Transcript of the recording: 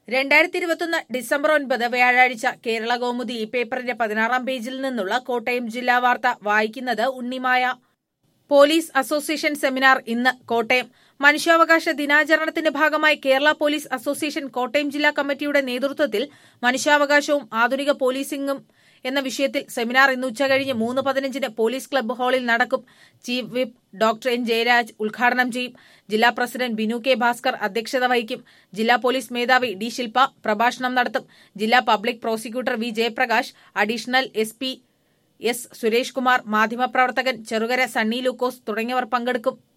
രണ്ടായിരത്തി ഇരുപത്തൊന്ന് ഡിസംബർ ഒൻപത് വ്യാഴാഴ്ച കേരള കൗമുദി ഈ പേപ്പറിന്റെ പതിനാറാം പേജിൽ നിന്നുള്ള കോട്ടയം ജില്ലാ വാർത്ത വായിക്കുന്നത് ഉണ്ണിമായ പോലീസ് അസോസിയേഷൻ സെമിനാർ ഇന്ന് കോട്ടയം മനുഷ്യാവകാശ ദിനാചരണത്തിന്റെ ഭാഗമായി കേരള പോലീസ് അസോസിയേഷൻ കോട്ടയം ജില്ലാ കമ്മിറ്റിയുടെ നേതൃത്വത്തിൽ മനുഷ്യാവകാശവും ആധുനിക പോലീസിംഗും എന്ന വിഷയത്തിൽ സെമിനാർ ഇന്ന് ഉച്ചകഴിഞ്ഞ് മൂന്ന് പതിനഞ്ചിന് പോലീസ് ക്ലബ്ബ് ഹാളിൽ നടക്കും chief whip doctor N Jayaraj ഉദ്ഘാടനം ചെയ്യും ജില്ലാ പ്രസിഡന്റ് ബിനു കെ ഭാസ്കർ അധ്യക്ഷത വഹിക്കും ജില്ലാ പോലീസ് മേധാവി ഡി ശില്പ പ്രഭാഷണം നടത്തും ജില്ലാ public prosecutor V Jayaprakash additional S P S Suresh Kumar മാധ്യമപ്രവർത്തകൻ ചെറുകര സണ്ണി ലൂക്കോസ് തുടങ്ങിയവർ പങ്കെടുക്കും